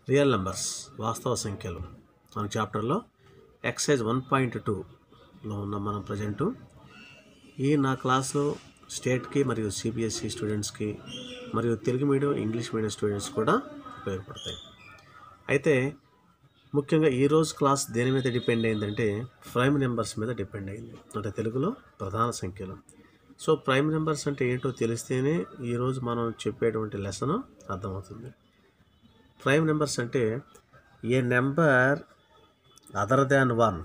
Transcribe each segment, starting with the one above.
real numbers వాస్తవ సంఖ్యలు మన చాప్టర్లో ఎక్సైజ్ వన్ పాయింట్ టూలో ఉన్నాం మనం ప్రజెంటు ఈ నా క్లాస్లో స్టేట్కి మరియు సిబిఎస్ఈ స్టూడెంట్స్కి మరియు Telugu medium English medium students కూడా ఉపయోగపడతాయి అయితే ముఖ్యంగా ఈరోజు క్లాస్ దేని మీద డిపెండ్ అయిందంటే ప్రైమ్ నెంబర్స్ మీద డిపెండ్ అయింది అంటే తెలుగులో ప్రధాన సంఖ్యలు సో ప్రైమ్ నెంబర్స్ అంటే ఏంటో తెలిస్తేనే ఈరోజు మనం చెప్పేటువంటి లెసన్ అర్థమవుతుంది ప్రైమ్ నెంబర్స్ అంటే a number other than one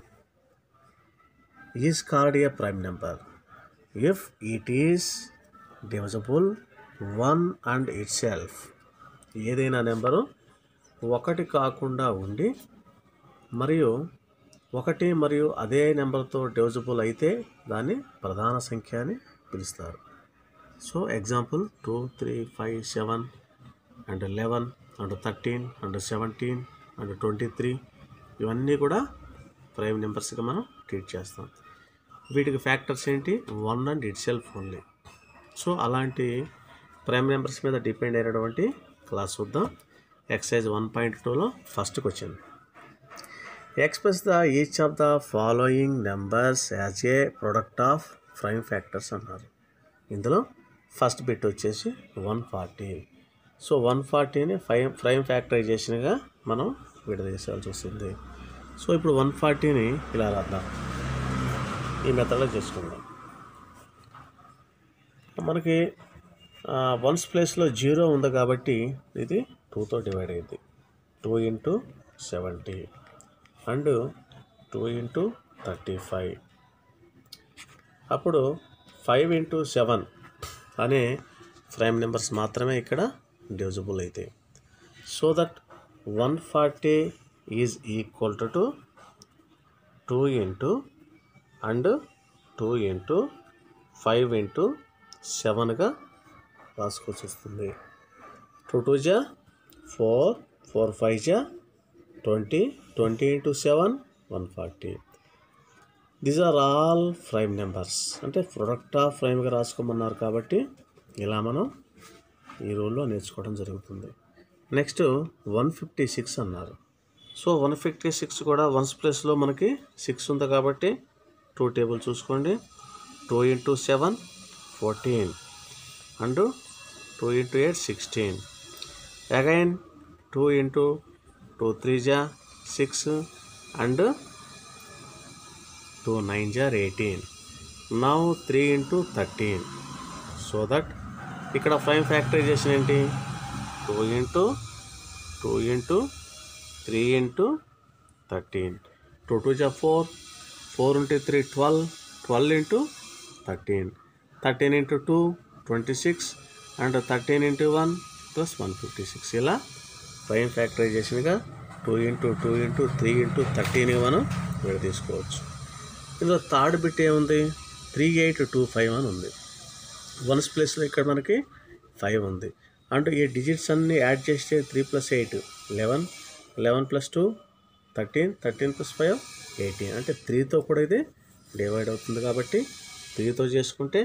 is called a prime number if it is divisible one and itself ఏదైనా నెంబరు ఒకటి కాకుండా ఉండి మరియు ఒకటి మరియు అదే నెంబర్తో డివిజబుల్ అయితే దాన్ని ప్రధాన సంఖ్య అని పిలుస్తారు so example two three five seven and eleven and thirteen and seventeen and twenty three ఇవన్నీ కూడా ప్రైమ్ నెంబర్స్గా మనం ట్రీట్ చేస్తాం వీటికి ఫ్యాక్టర్స్ ఏంటి one and itself only so అలాంటి ప్రైమ్ నెంబర్స్ మీద డిపెండ్ అయినటువంటి క్లాస్ చూద్దాం ఎక్సైజ్ వన్ పాయింట్ టూలో ఫస్ట్కి వచ్చింది express the each of the following numbers as a product of prime factors అన్నారు ఇందులో ఫస్ట్ బిట్ వచ్చేసి వన్ ఫార్టీ సో వన్ ఫార్టీని ఫైవ్ ప్రైమ్ ఫ్యాక్టరైజేషన్గా మనం విడదీసాల్సి వస్తుంది సో ఇప్పుడు వన్ ఫార్టీని ఇలా రాద్దాం ఈ మెథడ్లో చేసుకుందాం మనకి వన్స్ ప్లేస్లో జీరో ఉంది కాబట్టి ఇది టూతో డివైడ్ అయింది two into seventy and two into thirty five అప్పుడు ఫైవ్ ఇంటూ సెవెన్ అనే ప్రైమ్ నెంబర్స్ మాత్రమే ఇక్కడ డివిజిబుల్ అవుతాయి so that one forty is equal to to two into and two into five into సెవెన్గా రాసుకోవాల్సి వస్తుంది టూ టూ జా four four five జా twenty twenty into seven one forty these are all prime numbers అంటే product of ప్రైమ్గా రాసుకోమన్నారు కాబట్టి ఇలా మనం ఈ రోజులో నేర్చుకోవడం జరుగుతుంది నెక్స్ట్ వన్ ఫిఫ్టీ సిక్స్ అన్నారు సో వన్ ఫిఫ్టీ సిక్స్ కూడా వన్స్ ప్లేస్లో మనకి సిక్స్ ఉంది కాబట్టి టూ టేబుల్ చూసుకోండి two into seven fourteen and two into eight sixteen again two into two three జా సిక్స్ అండ్ టూ నైన్ జార్ eighteen now three into thirteen so that ఇక్కడ prime factorization ఏంటి two into two into three into thirteen two two జా four four into three twelve twelve into thirteen thirteen into two twenty six and thirteen into one plus one fifty six ఇలా prime ఫ్యాక్టరైజేషన్గా two into two into three into థర్టీన్గా మనం విడదీసుకోవచ్చు ఇందులో third bit ఏముంది three eight two five అని ఉంది once ప్లేస్లో ఇక్కడ మనకి ఫైవ్ ఉంది అంటే ఈ డిజిట్స్ అన్నీ యాడ్ చేస్తే three plus eight eleven eleven plus two thirteen thirteen plus five eighteen అంటే త్రీతో కూడా ఇది డివైడ్ అవుతుంది కాబట్టి త్రీతో చేసుకుంటే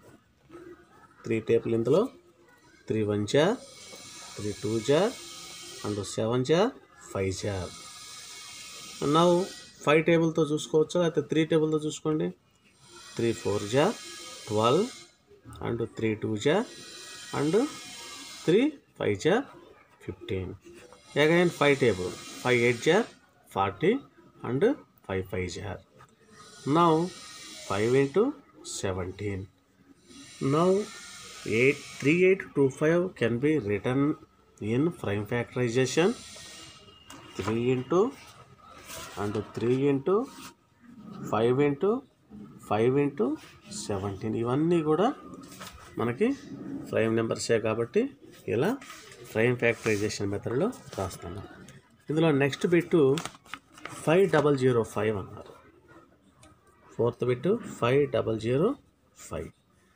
త్రీ టేబుల్ ఇందులో త్రీ వన్ జార్ త్రీ టూ జార్ అండ్ సెవెన్ జార్ ఫైవ్ జార్ నవ్వు ఫైవ్ టేబుల్తో చూసుకోవచ్చు అయితే త్రీ టేబుల్తో చూసుకోండి త్రీ ఫోర్ జా ట్వెల్వ్ అండ్ త్రీ టూ జా అండ్ త్రీ ఫైవ్ జా fifteen again five table five eight జార్ forty and five five jar now five into seventeen now eight three eight two five can be written in prime factorization three into and three into five into five into seventeen ఇవన్నీ కూడా మనకి prime నెంబర్సే కాబట్టి ఇలా prime factorisation మెథడ్లో రాస్తాను ఇందులో next bit five double zero five అన్నారు fourth bit five double zero five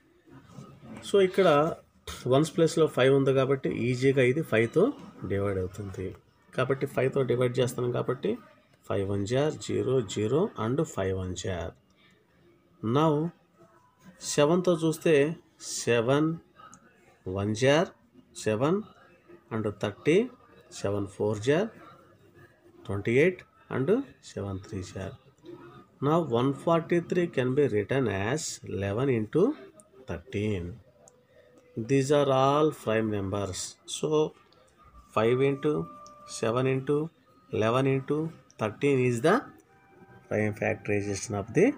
so ఇక్కడ వన్స్ ప్లేస్లో ఫైవ్ ఉంది కాబట్టి ఈజీగా ఇది ఫైవ్తో డివైడ్ అవుతుంది కాబట్టి ఫైవ్తో డివైడ్ చేస్తున్నాం కాబట్టి ఫైవ్ వన్ జార్ zero zero and five one జార్ నౌ సెవెన్తో చూస్తే సెవెన్ వన్ జార్ seven and thirty seven four జార్ twenty eight and seven three జార్ నా one forty three can be written as eleven into thirteen these are all prime numbers so five into seven into eleven into thirteen is the prime factorization of the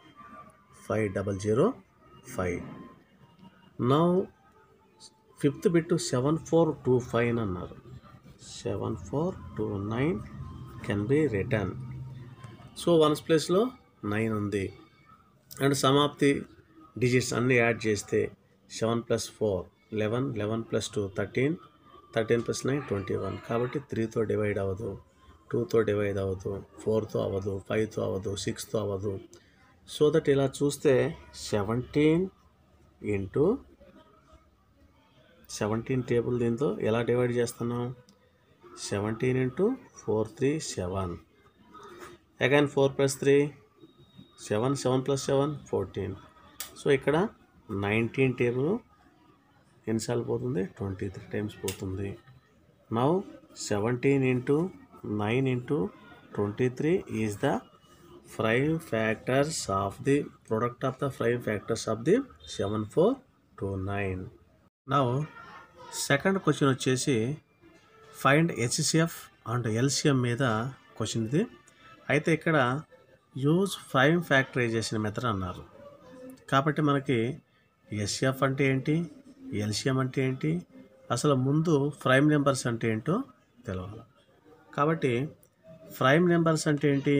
5005 now fifth bit seven four two five అన్నారు seven four two nine can be written so ones ప్లేస్లో nine ఉంది and sum of the digits అన్నీ add చేస్తే seven plus four eleven eleven plus two thirteen thirteen plus nine twenty one కాబట్టి త్రీతో divide అవ్వదు టూతో divide అవ్వదు ఫోర్తో అవ్వదు ఫైవ్తో అవ్వదు సిక్స్తో అవ్వదు సో దట్ ఇలా చూస్తే సెవెంటీన్ ఇంటూ సెవెంటీన్ టేబుల్ దీంతో ఎలా డివైడ్ చేస్తున్నాం seventeen into four three seven again four plus three seven seven plus seven fourteen so ఇక్కడ నైన్టీన్ టేబుల్ ఎన్నిసార్లు పోతుంది ట్వంటీ త్రీ టైమ్స్ పోతుంది now seventeen into nine into twenty three is the prime factors of the product of the prime factors of the seven four two nine now second question వచ్చేసి find HCF and LCM మీద question ఇది అయితే ఇక్కడ use prime factorization method అన్నారు కాబట్టి మనకి SF అంటే ఏంటి ఎల్సిఎం అంటే ఏంటి అసలు ముందు ప్రైమ్ నెంబర్స్ అంటే ఏంటో తెలవాలి కాబట్టి ప్రైమ్ నెంబర్స్ అంటే ఏంటి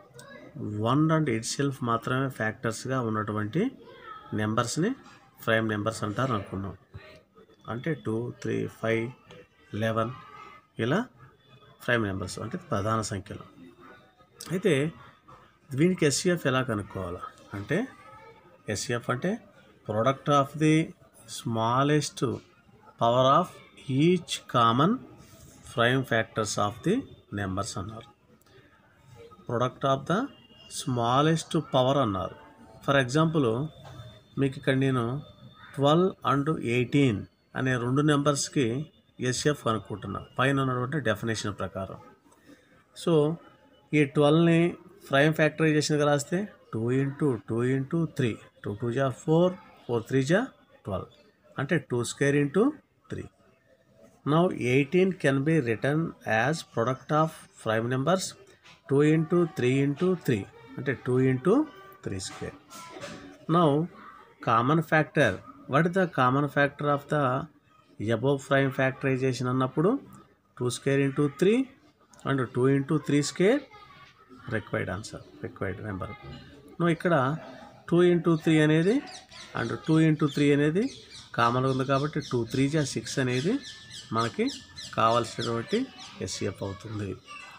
వన్ అండ్ ఇట్ సెల్ఫ్ మాత్రమే ఫ్యాక్టర్స్గా ఉన్నటువంటి నెంబర్స్ని ప్రైమ్ నెంబర్స్ అంటారు అనుకున్నాం అంటే టూ త్రీ ఫైవ్ లెవెన్ ఇలా ప్రైమ్ నెంబర్స్ అంటే ప్రధాన సంఖ్యలు అయితే దీనికి ఎస్సిఎఫ్ ఎలా కనుక్కోవాలా అంటే ఎస్సిఎఫ్ అంటే product of the smallest power of each common prime factors of the numbers అన్నారు product of the smallest power అన్నారు ఫర్ ఎగ్జాంపుల్ మీకు ఇక్కడ నేను ట్వెల్వ్ అండ్ ఎయిటీన్ అనే రెండు నెంబర్స్కి ఎస్ఎఫ్ అనుకుంటున్నా పైన ఉన్నటువంటి డెఫినేషన్ ప్రకారం సో ఈ ట్వెల్వ్ని ప్రైమ్ ఫ్యాక్టరైజేషన్గా రాస్తే two into two into three two two జా ఫోర్ ఫోర్ త్రీ జా ట్వెల్వ్ అంటే two square into three now eighteen can be written as product of prime numbers two into three into three అంటే two into three square now common factor what the common factor of the above prime factorization అన్నప్పుడు two square into three and two into three square required answer required number నువ్వు ఇక్కడ two into three అనేది and two into three అనేది కామన్గా ఉంది కాబట్టి two three జా six అనేది మనకి కావాల్సినటువంటి ఎస్సిఎఫ్ అవుతుంది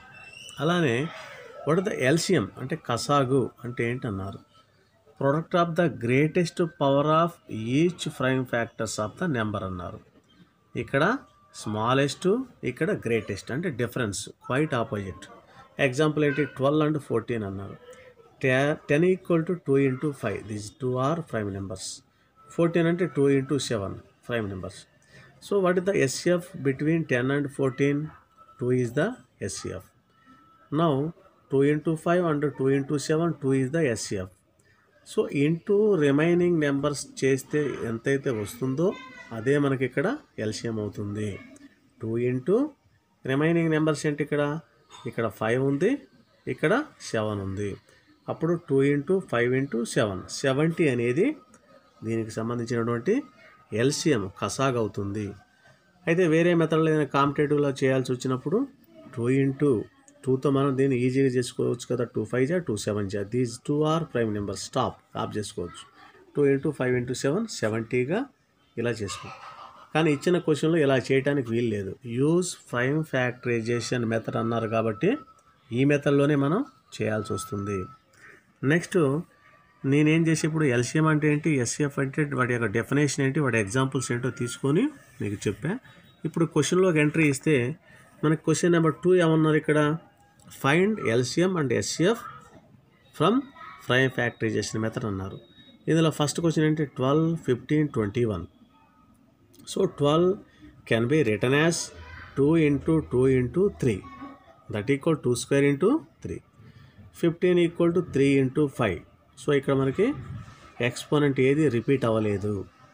అలానే వాట్ ద ఎల్సిఎం అంటే కసాగు అంటే ఏంటన్నారు product of the greatest power of each prime factors of the number అన్నారు ఇక్కడ స్మాలెస్ట్ ఇక్కడ గ్రేటెస్ట్ అంటే డిఫరెన్స్ క్వైట్ ఆపోజిట్ ఎగ్జాంపుల్ ఏంటి ట్వెల్వ్ అండ్ ఫోర్టీన్ అన్నారు ten equal to two into five this two are prime numbers fourteen అంటే two into seven prime numbers so what is the HCF between ten and fourteen two is the HCF now two into five and two into seven two is the HCF so into remaining numbers చేస్తే ఎంతైతే వస్తుందో అదే మనకి ఇక్కడ LCM అవుతుంది two into remaining numbers ఏంటి ఇక్కడ ఇక్కడ ఫైవ్ ఉంది ఇక్కడ సెవెన్ ఉంది అప్పుడు two into five into seven seventy అనేది దీనికి సంబంధించినటువంటి ఎల్సిఎం కసాగ్ అవుతుంది అయితే వేరే మెథడ్లో ఏదైనా కాంపిటేటివ్లో చేయాల్సి వచ్చినప్పుడు టూ ఇంటూ టూతో మనం దీన్ని ఈజీగా చేసుకోవచ్చు కదా టూ ఫైవ్ జా టూ సెవెన్ జా these two are prime number stop off చేసుకోవచ్చు two into five into seven సెవెంటీగా ఇలా చేసుకో కానీ ఇచ్చిన క్వశ్చన్లో ఇలా చేయడానికి వీలు లేదు యూజ్ ప్రైమ్ ఫ్యాక్టరైజేషన్ మెథడ్ అన్నారు కాబట్టి ఈ మెథడ్లోనే మనం చేయాల్సి వస్తుంది నెక్స్ట్ నేనేం చేసి ఇప్పుడు ఎల్సిఎం అంటే ఏంటి ఎస్సిఎఫ్ అంటే వాటి యొక్క డెఫినేషన్ ఏంటి వాటి ఎగ్జాంపుల్స్ ఏంటో తీసుకొని మీకు చెప్పా ఇప్పుడు క్వశ్చన్లోకి ఎంట్రీ ఇస్తే మనకి క్వశ్చన్ నెంబర్ టూ ఏమన్నారు ఇక్కడ find LCM and HCF from prime factorization method అన్నారు ఇందులో ఫస్ట్ క్వశ్చన్ ఏంటి twelve fifteen twenty one so twelve can be written as two into two into three that equal two square into three fifteen equal to three into five so ఇక్కడ మనకి exponent ఏది repeat అవ్వలేదు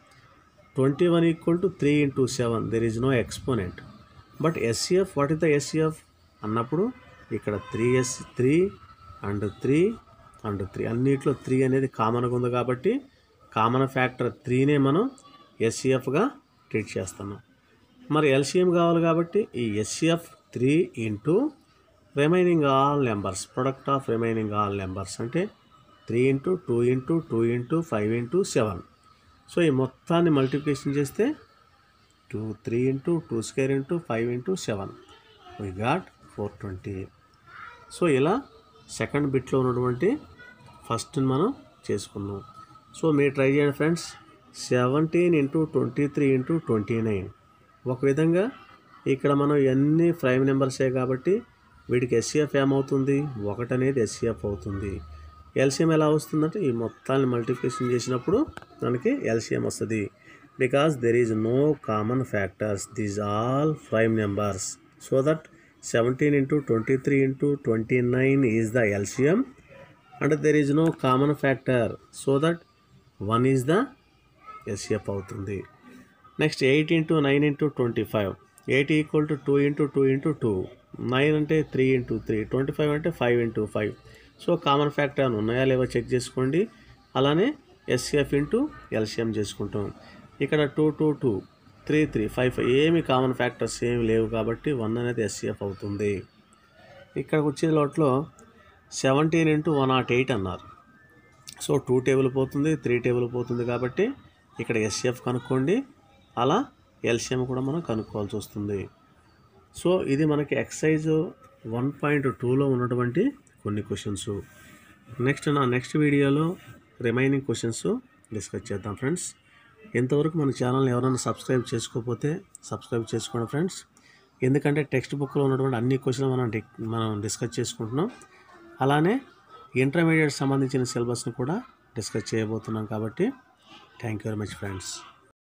twenty one equal to three into seven there is no exponent but HCF what is the HCF అన్నప్పుడు ఇక్కడ three is three and three and three అన్నిట్లో త్రీ అనేది కామన్గా ఉంది కాబట్టి కామన్ ఫ్యాక్టర్ త్రీనే మనం ఎస్సిఎఫ్గా ట్రీట్ చేస్తున్నాం మరి ఎల్సిఎం కావాలి కాబట్టి ఈ HCF three into remaining all numbers product of remaining all numbers అంటే three into two into two into five into seven so ఈ మొత్తాన్ని మల్టిప్లికేషన్ చేస్తే two three into two square into five into seven we got four twenty so ఇలా second బిట్లో ఉన్నటువంటి first మనం చేసుకున్నాం so మీరు ట్రై చేయండి friends seventeen into twenty three into twenty nine ఒక విధంగా ఇక్కడ మనం ఎన్ని ప్రైమ్ నెంబర్సే కాబట్టి వీటికి ఎస్సీఎఫ్ ఏమవుతుంది ఒకటి అనేది ఎస్సీఎఫ్ అవుతుంది ఎల్సిఎం ఎలా వస్తుందంటే ఈ మొత్తాన్ని మల్టిప్లికేషన్ చేసినప్పుడు మనకి ఎల్సిఎం వస్తుంది because there is no common factors these all prime numbers so that seventeen into twenty three into twenty nine is the LCM and there is no common factor so that one is the HCF అవుతుంది next eight into nine into twenty five eight equal to two into two into two nine అంటే three into three twenty five అంటే five into five so common factor అని ఉన్నాయా లేవో check చేసుకోండి అలానే SCF into LCM చేసుకుంటాం ఇక్కడ two two two three three five five ఏమి కామన్ ఫ్యాక్టర్స్ ఏమి లేవు కాబట్టి వన్ అనేది ఎస్సిఎఫ్ అవుతుంది ఇక్కడ వచ్చే లోట్లో seventeen into one not eight అన్నారు సో టూ టేబుల్ పోతుంది త్రీ టేబుల్ పోతుంది కాబట్టి ఇక్కడ ఎస్ఎఫ్ కనుక్కోండి అలా ఎల్సిఎం కూడా మనం కనుక్కోవాల్సి వస్తుంది సో ఇది మనకి ఎక్సైజ్ వన్ పాయింట్ టూలో ఉన్నటువంటి కొన్ని క్వశ్చన్స్ నెక్స్ట్ నా నెక్స్ట్ వీడియోలో రిమైనింగ్ క్వశ్చన్స్ డిస్కస్ చేద్దాం ఫ్రెండ్స్ ఇంతవరకు మన ఛానల్ని ఎవరైనా సబ్స్క్రైబ్ చేసుకోకపోతే సబ్స్క్రైబ్ చేసుకోండి ఫ్రెండ్స్ ఎందుకంటే టెక్స్ట్ బుక్లో ఉన్నటువంటి అన్ని క్వశ్చన్లు మనం డి మనం డిస్కస్ చేసుకుంటున్నాం అలానే ఇంటర్మీడియట్ సంబంధించిన సిలబస్ని కూడా డిస్కస్ చేయబోతున్నాం కాబట్టి thank you very much friends